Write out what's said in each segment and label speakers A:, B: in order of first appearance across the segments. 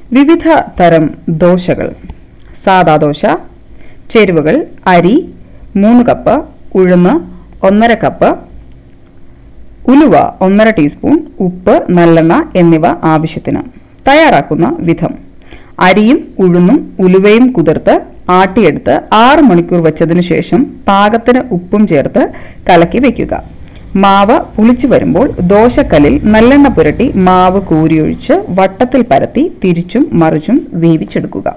A: വിവിധ തരം ദോശകൾ സാദാ ദോശ ചേരുവകൾ അരി മൂന്ന് കപ്പ് ഉഴുന്ന് ഒന്നര കപ്പ് ഉലുവ ഒന്നര ടീസ്പൂൺ ഉപ്പ് നല്ലെണ്ണ എന്നിവ ആവശ്യത്തിന് തയ്യാറാക്കുന്ന വിധം അരിയും ഉഴുന്നും ഉലുവയും കുതിർത്ത് ആട്ടിയെടുത്ത് ആറ് മണിക്കൂർ വെച്ചതിനു ശേഷം പാകത്തിന് ഉപ്പും ചേർത്ത് കലക്കി വെക്കുക മാവ് പുളിച്ചു വരുമ്പോൾ ദോശക്കല്ലിൽ നല്ലെണ്ണ പുരട്ടി മാവ് കോരിയൊഴിച്ച് വട്ടത്തിൽ പരത്തി തിരിച്ചും മറിച്ചും വേവിച്ചെടുക്കുക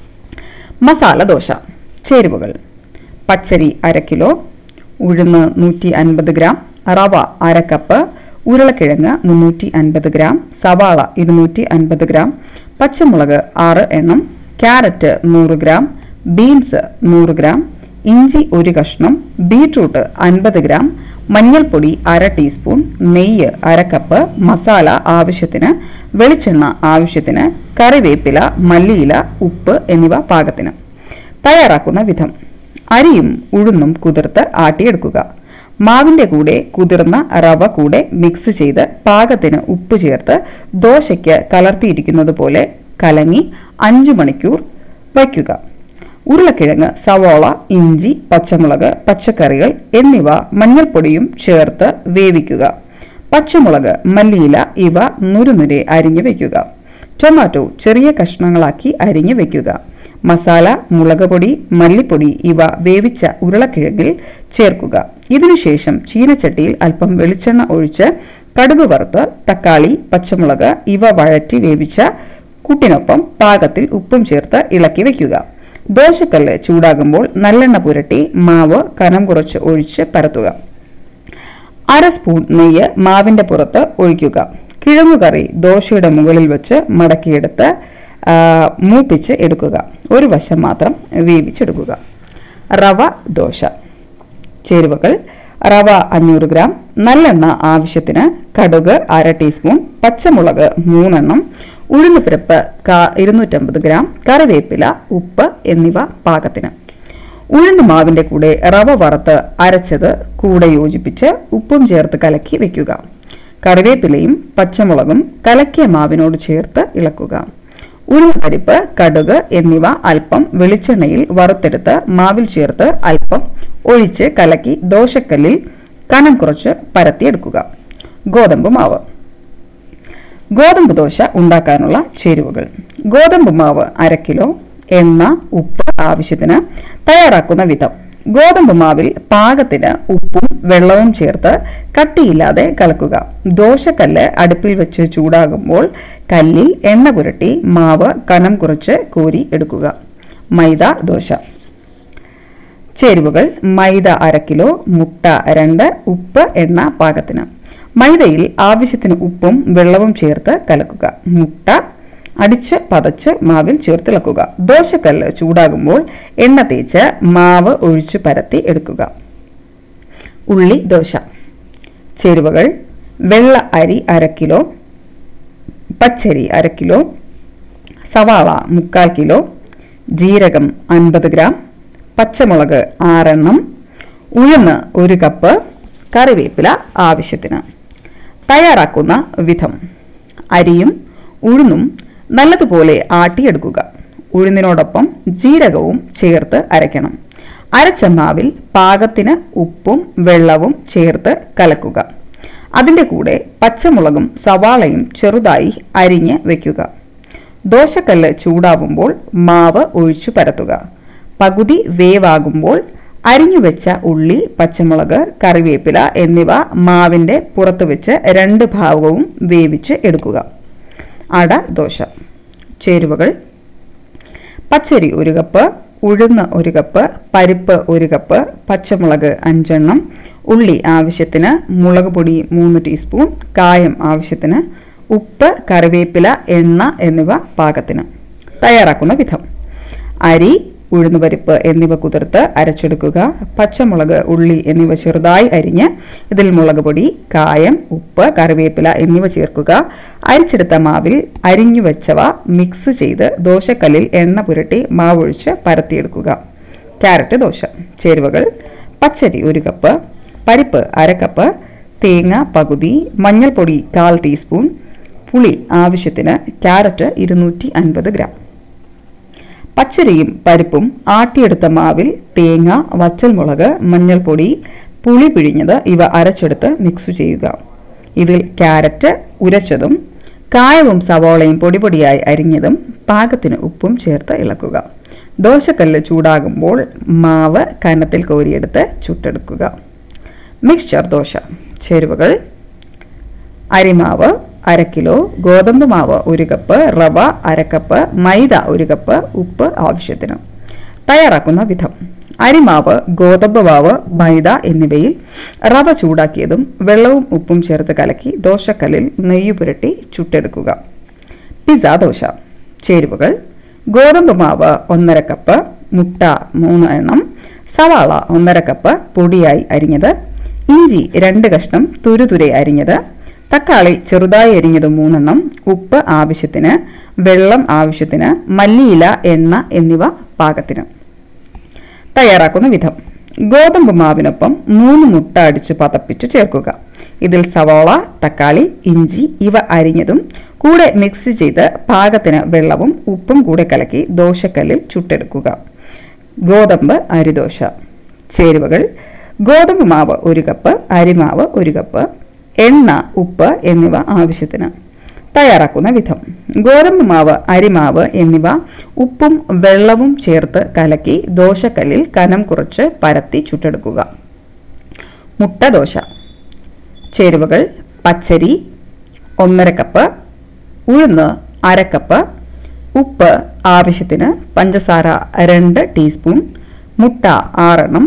A: മസാല ദോശ ചേരുവകൾ പച്ചരി അര കിലോ ഉഴുന്ന് നൂറ്റി അൻപത് ഗ്രാം റവ അര കപ്പ് ഉരുളക്കിഴങ്ങ് മുന്നൂറ്റി അൻപത് ഗ്രാം സവാള ഇരുന്നൂറ്റി അൻപത് ഗ്രാം പച്ചമുളക് ആറ് എണ്ണം ക്യാരറ്റ് നൂറ് ഗ്രാം ബീൻസ് നൂറ് ഗ്രാം ഇഞ്ചി ഒരു കഷ്ണം ബീട്രൂട്ട് അൻപത് ഗ്രാം മഞ്ഞൾപ്പൊടി അര ടീസ്പൂൺ നെയ്യ് അര കപ്പ് മസാല ആവശ്യത്തിന് വെളിച്ചെണ്ണ ആവശ്യത്തിന് കറിവേപ്പില മല്ലിയില ഉപ്പ് എന്നിവ പാകത്തിന് തയ്യാറാക്കുന്ന വിധം അരിയും ഉഴുന്നും കുതിർത്ത് ആട്ടിയെടുക്കുക മാവിന്റെ കൂടെ കുതിർന്ന റവ കൂടെ മിക്സ് ചെയ്ത് പാകത്തിന് ഉപ്പ് ചേർത്ത് ദോശയ്ക്ക് കലർത്തിയിരിക്കുന്നത് പോലെ കലങ്ങി അഞ്ചു മണിക്കൂർ വയ്ക്കുക ഉരുളക്കിഴങ്ങ് സവോള ഇഞ്ചി പച്ചമുളക് പച്ചക്കറികൾ എന്നിവ മഞ്ഞൾപ്പൊടിയും ചേർത്ത് വേവിക്കുക പച്ചമുളക് മല്ലിയില ഇവ നുരുനുരെ അരിഞ്ഞു വെക്കുക ടൊമാറ്റോ ചെറിയ കഷ്ണങ്ങളാക്കി അരിഞ്ഞു വെക്കുക മസാല മുളക് പൊടി മല്ലിപ്പൊടി ഇവ വേവിച്ച ഉരുളക്കിഴങ്ങിൽ ചേർക്കുക ഇതിനുശേഷം ചീനച്ചട്ടിയിൽ അല്പം വെളിച്ചെണ്ണ ഒഴിച്ച് കടുക് വറുത്ത് തക്കാളി പച്ചമുളക് ഇവ വഴറ്റി വേവിച്ച കൂട്ടിനൊപ്പം പാകത്തിൽ ഉപ്പും ചേർത്ത് ഇളക്കി വെക്കുക ദോശക്കല്ല് ചൂടാകുമ്പോൾ നല്ലെണ്ണ പുരട്ടി മാവ് കനം കുറച്ച് ഒഴിച്ച് പരത്തുക അര സ്പൂൺ നെയ്യ് മാവിന്റെ പുറത്ത് ഒഴിക്കുക കിഴങ്ങുകറി ദോശയുടെ മുകളിൽ വെച്ച് മടക്കിയെടുത്ത് ആ, മൂപ്പിച്ച് എടുക്കുക ഒരു വശം മാത്രം വേവിച്ചെടുക്കുക റവ ദോശ ചേരുവകൾ റവ അഞ്ഞൂറ് ഗ്രാം നല്ലെണ്ണ ആവശ്യത്തിന് കടുക് അര ടീസ്പൂൺ പച്ചമുളക് മൂന്നെണ്ണം ഉഴുന്നുപരിപ്പ് കാ- ഇരുന്നൂറ്റമ്പത് ഗ്രാം കറിവേപ്പില ഉപ്പ് എന്നിവ പാകത്തിന് ഉഴുന്ന് മാവിന്റെ കൂടെ റവ വറുത്ത് അരച്ചത് കൂടെ യോജിപ്പിച്ച് ഉപ്പും ചേർത്ത് കലക്കി വെക്കുക കറിവേപ്പിലയും പച്ചമുളകും കലക്കിയ മാവിനോട് ചേർത്ത് ഇളക്കുക ഉരുളപ്പരിപ്പ് കടുക് എന്നിവ അല്പം വെളിച്ചെണ്ണയിൽ വറുത്തെടുത്ത് മാവിൽ ചേർത്ത് അല്പം ഒഴിച്ച് കലക്കി ദോശക്കല്ലിൽ കനം കുറച്ച് പരത്തിയെടുക്കുക ഗോതമ്പ് മാവ് ഗോതമ്പ് ദോശ ഉണ്ടാക്കാനുള്ള ചേരുവകൾ ഗോതമ്പ് മാവ് അര കിലോ എണ്ണ ഉപ്പ് ആവശ്യത്തിന് തയ്യാറാക്കുന്ന വിധം ഗോതമ്പ് മാവിൽ പാകത്തിന് ഉപ്പും വെള്ളവും ചേർത്ത് കട്ടിയില്ലാതെ കലക്കുക ദോശക്കല്ല് അടുപ്പിൽ വെച്ച് ചൂടാകുമ്പോൾ കല്ലിൽ എണ്ണ പുരട്ടി മാവ് കനം കുറച്ച് കോരി എടുക്കുക മൈദ ദോശ ചേരുവകൾ മൈദ അര കിലോ മുട്ട രണ്ട് ഉപ്പ് എണ്ണ പാകത്തിന് മൈദയിൽ ആവശ്യത്തിന് ഉപ്പും വെള്ളവും ചേർത്ത് കലക്കുക മുട്ട അടിച്ച് പതച്ച് മാവിൽ ചേർത്തിളക്കുക ദോശക്കല്ല് ചൂടാകുമ്പോൾ എണ്ണ തേച്ച് മാവ് ഒഴിച്ച് പരത്തി എടുക്കുക ഉള്ളി ദോശ ചേരുവകൾ വെള്ള അരി അര കിലോ പച്ചരി അര കിലോ സവാള മുക്കാൽ കിലോ ജീരകം അൻപത് ഗ്രാം പച്ചമുളക് ആറെണ്ണം ഉഴുന്ന് ഒരു കപ്പ് കറിവേപ്പില ആവശ്യത്തിന് തയ്യാറാക്കുന്ന വിധം അരിയും ഉഴുന്നും നല്ലതുപോലെ ആട്ടിയെടുക്കുക ഉഴുന്നിനോടൊപ്പം ജീരകവും ചേർത്ത് അരയ്ക്കണം അരച്ച മാവിൽ പാകത്തിന് ഉപ്പും വെള്ളവും ചേർത്ത് കലക്കുക അതിൻ്റെ കൂടെ പച്ചമുളകും സവാളയും ചെറുതായി അരിഞ്ഞ് വെക്കുക ദോശക്കല്ല് ചൂടാവുമ്പോൾ മാവ് ഒഴിച്ചു പരത്തുക പകുതി വേവാകുമ്പോൾ അരിഞ്ഞു വെച്ച ഉള്ളി പച്ചമുളക് കറിവേപ്പില എന്നിവ മാവിന്റെ പുറത്ത് വെച്ച് രണ്ട് ഭാഗവും വേവിച്ച് എടുക്കുക അട ദോശ ചേരുവകൾ പച്ചരി ഒരു കപ്പ് ഉഴുന്ന് ഒരു കപ്പ് പരിപ്പ് ഒരു കപ്പ് പച്ചമുളക് അഞ്ചെണ്ണം ഉള്ളി ആവശ്യത്തിന് മുളക് പൊടി മൂന്ന് ടീസ്പൂൺ കായം ആവശ്യത്തിന് ഉപ്പ് കറിവേപ്പില എണ്ണ എന്നിവ പാകത്തിന് തയ്യാറാക്കുന്ന വിധം അരി ഉഴുന്നുപരിപ്പ് എന്നിവ കുതിർത്ത് അരച്ചെടുക്കുക പച്ചമുളക് ഉള്ളി എന്നിവ ചെറുതായി അരിഞ്ഞ് ഇതിൽ മുളക് പൊടി കായം ഉപ്പ് കറിവേപ്പില എന്നിവ ചേർക്കുക അരിച്ചെടുത്ത മാവിൽ അരിഞ്ഞു വെച്ചവ മിക്സ് ചെയ്ത് ദോശക്കല്ലിൽ എണ്ണ പുരട്ടി മാവൊഴിച്ച് പരത്തിയെടുക്കുക ക്യാരറ്റ് ദോശ ചേരുവകൾ പച്ചരി ഒരു കപ്പ് പരിപ്പ് അര കപ്പ് തേങ്ങ പകുതി മഞ്ഞൾപ്പൊടി കാൽ ടീസ്പൂൺ പുളി ആവശ്യത്തിന് ക്യാരറ്റ് ഇരുന്നൂറ്റി അൻപത് ഗ്രാം പച്ചരിയും പരിപ്പും ആട്ടിയെടുത്ത മാവിൽ തേങ്ങ വറ്റൽമുളക് മഞ്ഞൾപ്പൊടി പുളി പിഴിഞ്ഞത് ഇവ അരച്ചെടുത്ത് മിക്സ് ചെയ്യുക ഇതിൽ ക്യാരറ്റ് ഉരച്ചതും കായവും സവോളയും പൊടിപൊടിയായി അരിഞ്ഞതും പാകത്തിന് ഉപ്പും ചേർത്ത് ഇളക്കുക ദോശക്കല്ല് ചൂടാകുമ്പോൾ മാവ് കനത്തിൽ കോരിയെടുത്ത് ചുട്ടെടുക്കുക മിക്സ്ചർ ദോശ ചേരുവകൾ അരിമാവ് അര കിലോ ഗോതമ്പ് മാവ് ഒരു കപ്പ് റവ അര കപ്പ് മൈദ ഒരു കപ്പ് ഉപ്പ് ആവശ്യത്തിന് തയ്യാറാക്കുന്ന വിധം അരിമാവ് ഗോതമ്പ് മാവ് മൈദ എന്നിവയിൽ റവ ചൂടാക്കിയതും വെള്ളവും ഉപ്പും ചേർത്ത് കലക്കി ദോശക്കല്ലിൽ നെയ്യ് പുരട്ടി ചുട്ടെടുക്കുക പിസ്സ ദോശ ചേരുവകൾ ഗോതമ്പ് മാവ് ഒന്നര കപ്പ് മുട്ട മൂന്ന് എണ്ണം സവാള ഒന്നര കപ്പ് പൊടിയായി അരിഞ്ഞത് ഇഞ്ചി രണ്ട് കഷ്ണം തുരുതുരെ അരിഞ്ഞത് തക്കാളി ചെറുതായി അരിഞ്ഞത് മൂന്നെണ്ണം ഉപ്പ് ആവശ്യത്തിന് വെള്ളം ആവശ്യത്തിന് മല്ലിയില എണ്ണ എന്നിവ പാകത്തിന് തയ്യാറാക്കുന്ന വിധം ഗോതമ്പ് മാവിനൊപ്പം മൂന്ന് മുട്ട അടിച്ച് പതപ്പിച്ച് ചേർക്കുക ഇതിൽ സവാള തക്കാളി ഇഞ്ചി ഇവ അരിഞ്ഞതും കൂടെ മിക്സ് ചെയ്ത് പാകത്തിന് വെള്ളവും ഉപ്പും കൂടെ കലക്കി ദോശക്കല്ലിൽ ചുട്ടെടുക്കുക ഗോതമ്പ് അരിദോശ ചേരുവകൾ ഗോതമ്പ് മാവ് ഒരു കപ്പ് അരിമാവ് ഒരു കപ്പ് എണ്ണ ഉപ്പ് എന്നിവ ആവശ്യത്തിന് തയ്യാറാക്കുന്ന വിധം ഗോതമ്പ് മാവ് അരിമാവ് എന്നിവ ഉപ്പും വെള്ളവും ചേർത്ത് കലക്കി ദോശക്കല്ലിൽ കനം കുറച്ച് പരത്തി ചുട്ടെടുക്കുക മുട്ട ദോശ ചേരുവകൾ പച്ചരി ഒന്നര കപ്പ് ഉഴുന്ന് അര കപ്പ് ഉപ്പ് ആവശ്യത്തിന് പഞ്ചസാര രണ്ട് ടീസ്പൂൺ മുട്ട ആറെണ്ണം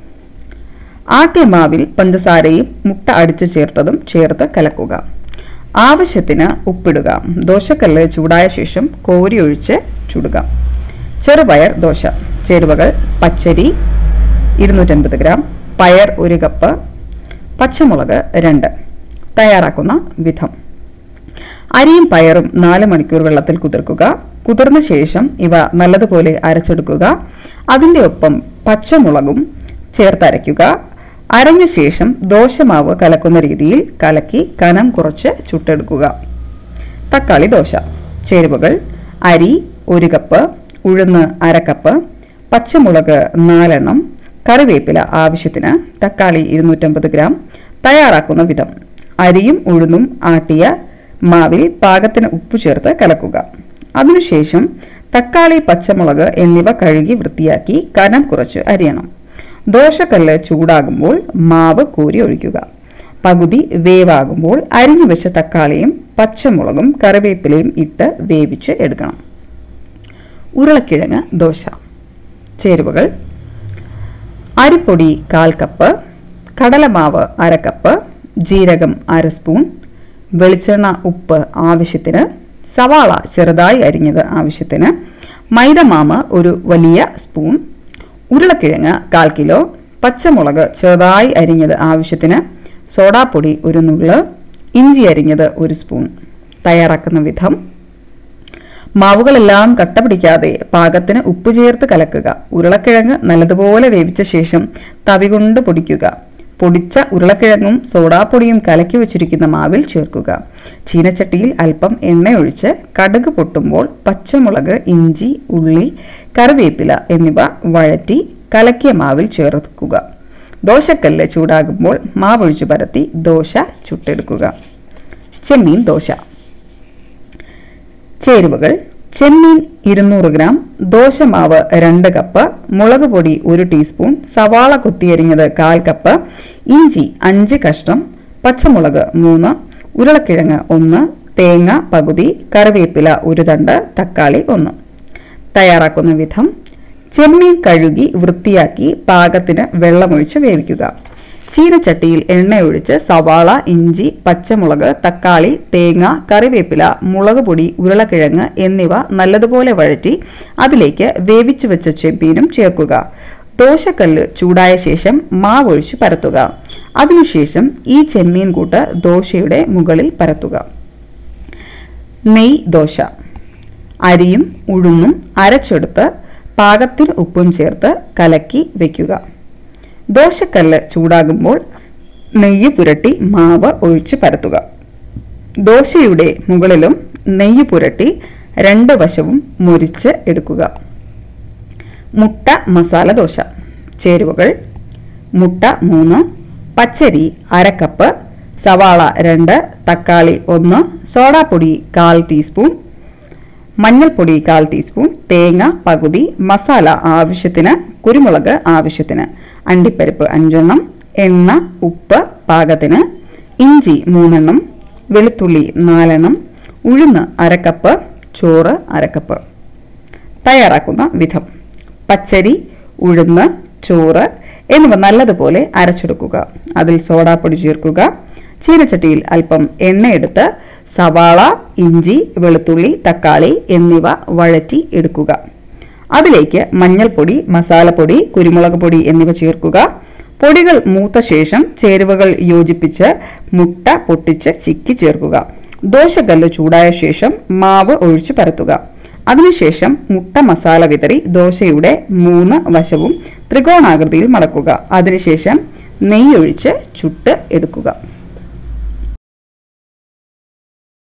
A: ആട്ടിയ മാവിൽ പഞ്ചസാരയും മുട്ട അടിച്ചു ചേർത്തതും ചേർത്ത് കലക്കുക ആവശ്യത്തിന് ഉപ്പിടുക ദോശക്കല്ല് ചൂടായ ശേഷം കോരി ഒഴിച്ച് ചുടുക ചെറുപയർ ദോശ ചേരുവകൾ പച്ചരി ഇരുന്നൂറ്റൻപത് ഗ്രാം പയർ ഒരു കപ്പ് പച്ചമുളക് രണ്ട് തയ്യാറാക്കുന്ന വിധം അരിയും പയറും നാല് മണിക്കൂർ വെള്ളത്തിൽ കുതിർക്കുക കുതിർന്ന ശേഷം ഇവ നല്ലതുപോലെ അരച്ചെടുക്കുക അതിൻ്റെ ഒപ്പം പച്ചമുളകും ചേർത്തരയ്ക്കുക അരഞ്ഞ ശേഷം ദോശമാവ് കലക്കുന്ന രീതിയിൽ കലക്കി കനം കുറച്ച് ചുട്ടെടുക്കുക തക്കാളി ദോശ ചേരുവകൾ അരി ഒരു കപ്പ് ഉഴുന്ന് അര കപ്പ് പച്ചമുളക് നാലെണ്ണം കറിവേപ്പില ആവശ്യത്തിന് തക്കാളി ഇരുന്നൂറ്റമ്പത് ഗ്രാം തയ്യാറാക്കുന്ന വിധം അരിയും ഉഴുന്നും ആട്ടിയ മാവിൽ പാകത്തിന് ഉപ്പ് ചേർത്ത് കലക്കുക അതിനുശേഷം തക്കാളി പച്ചമുളക് എന്നിവ കഴുകി വൃത്തിയാക്കി കനം കുറച്ച് അരിയണം ദോശക്കല്ല് ചൂടാകുമ്പോൾ മാവ് കോരി ഒഴിക്കുക പകുതി വേവാകുമ്പോൾ അരിഞ്ഞു വെച്ച തക്കാളിയും പച്ചമുളകും കറിവേപ്പിലയും ഇട്ട് വേവിച്ച് എടുക്കണം ഉരുളക്കിഴങ്ങ് ദോശ ചേരുവകൾ അരിപ്പൊടി കാൽ കപ്പ് കടലമാവ് അര കപ്പ് ജീരകം അര സ്പൂൺ വെളിച്ചെണ്ണ ഉപ്പ് ആവശ്യത്തിന് സവാള ചെറുതായി അരിഞ്ഞത് ആവശ്യത്തിന് മൈദമാമ ഒരു വലിയ സ്പൂൺ ഉരുളക്കിഴങ്ങ് കാൽ കിലോ പച്ചമുളക് ചെറുതായി അരിഞ്ഞത് ആവശ്യത്തിന് സോഡാപ്പൊടി ഒരു നുള്ള് ഇഞ്ചി അരിഞ്ഞത് ഒരു സ്പൂൺ തയ്യാറാക്കുന്ന വിധം മാവുകളെല്ലാം കട്ട പിടിക്കാതെ പാകത്തിന് ഉപ്പ് ചേർത്ത് കലക്കുക ഉരുളക്കിഴങ്ങ് നല്ലതുപോലെ വേവിച്ച ശേഷം തവി കൊണ്ട് പൊടിക്കുക പൊടിച്ച ഉരുളക്കിഴങ്ങും സോഡാപ്പൊടിയും കലക്കി വെച്ചിരിക്കുന്ന മാവിൽ ചേർക്കുക ചീനച്ചട്ടിയിൽ അല്പം എണ്ണയൊഴിച്ച് കടുക് പൊട്ടുമ്പോൾ പച്ചമുളക് ഇഞ്ചി ഉള്ളി കറിവേപ്പില എന്നിവ വഴറ്റി കലക്കിയ മാവിൽ ചേർക്കുക ദോശക്കല്ല് ചൂടാകുമ്പോൾ മാവൊഴിച്ചു പരത്തി ദോശ ചുട്ടെടുക്കുക ചെമ്മീൻ ദോശ ചേരുവകൾ ചെമ്മീൻ ഇരുന്നൂറ് ഗ്രാം ദോശമാവ് രണ്ട് കപ്പ് മുളക് പൊടി ഒരു ടീസ്പൂൺ സവാള കൊത്തിയരിഞ്ഞത് കാൽ കപ്പ് ഇഞ്ചി അഞ്ച് കഷ്ണം പച്ചമുളക് മൂന്ന് ഉരുളക്കിഴങ്ങ് ഒന്ന് തേങ്ങ പകുതി കറിവേപ്പില ഒരു തണ്ട് തക്കാളി ഒന്ന് തയ്യാറാക്കുന്ന വിധം ചെമ്മീൻ കഴുകി വൃത്തിയാക്കി പാകത്തിന് വെള്ളമൊഴിച്ച് വേവിക്കുക ചീനച്ചട്ടിയിൽ എണ്ണയൊഴിച്ച് സവാള ഇഞ്ചി പച്ചമുളക് തക്കാളി തേങ്ങ കറിവേപ്പില മുളക് പൊടി ഉരുളക്കിഴങ്ങ് എന്നിവ നല്ലതുപോലെ വഴറ്റി അതിലേക്ക് വേവിച്ചു വെച്ച ചെമ്മീനും ചേർക്കുക ദോശക്കല്ല് ചൂടായ ശേഷം മാവൊഴിച്ച് പരത്തുക അതിനുശേഷം ഈ ചെമ്മീൻ കൂട്ട് ദോശയുടെ മുകളിൽ പരത്തുക നെയ് ദോശ അരിയും ഉഴുന്നും അരച്ചെടുത്ത് പാകത്തിന് ഉപ്പും ചേർത്ത് കലക്കി വെക്കുക ദോശക്കല്ല് ചൂടാകുമ്പോൾ നെയ്യ് പുരട്ടി മാവ് ഒഴിച്ച് പരത്തുക ദോശയുടെ മുകളിലും നെയ്യ് പുരട്ടി രണ്ട് വശവും മുരിച്ച് എടുക്കുക മുട്ട മസാല ദോശ ചേരുവകൾ മുട്ട മൂന്ന് പച്ചരി അര കപ്പ് സവാള രണ്ട് തക്കാളി ഒന്ന് സോഡാപ്പൊടി കാൽ ടീസ്പൂൺ മഞ്ഞൾപ്പൊടി കാൽ ടീസ്പൂൺ തേങ്ങ പകുതി മസാല ആവശ്യത്തിന് കുരുമുളക് ആവശ്യത്തിന് അണ്ടിപ്പരിപ്പ് അഞ്ചെണ്ണം എണ്ണ ഉപ്പ് പാകത്തിന് ഇഞ്ചി മൂന്നെണ്ണം വെളുത്തുള്ളി നാലെണ്ണം ഉഴുന്ന് അരക്കപ്പ് ചോറ് അരക്കപ്പ് തയ്യാറാക്കുന്ന വിധം പച്ചരി ഉഴുന്ന് ചോറ് എന്നിവ നല്ലതുപോലെ അരച്ചെടുക്കുക അതിൽ സോഡാപ്പൊടി ചേർക്കുക ചീനച്ചട്ടിയിൽ അല്പം എണ്ണയെടുത്ത് സവാള ഇഞ്ചി വെളുത്തുള്ളി തക്കാളി എന്നിവ വഴറ്റി എടുക്കുക അതിലേക്ക് മഞ്ഞൾപ്പൊടി മസാലപ്പൊടി കുരുമുളക് പൊടി എന്നിവ ചേർക്കുക പൊടികൾ മൂത്ത ശേഷം ചേരുവകൾ യോജിപ്പിച്ച് മുട്ട പൊട്ടിച്ച് ചിക്കി ചേർക്കുക ദോശക്കല്ല് ചൂടായ ശേഷം മാവ് ഒഴിച്ചു പരത്തുക അതിനുശേഷം മുട്ട മസാല വിതറി ദോശയുടെ മൂന്ന് വശവും ത്രികോണാകൃതിയിൽ മടക്കുക അതിനുശേഷം നെയ്യൊഴിച്ച് ചുട്ട് എടുക്കുക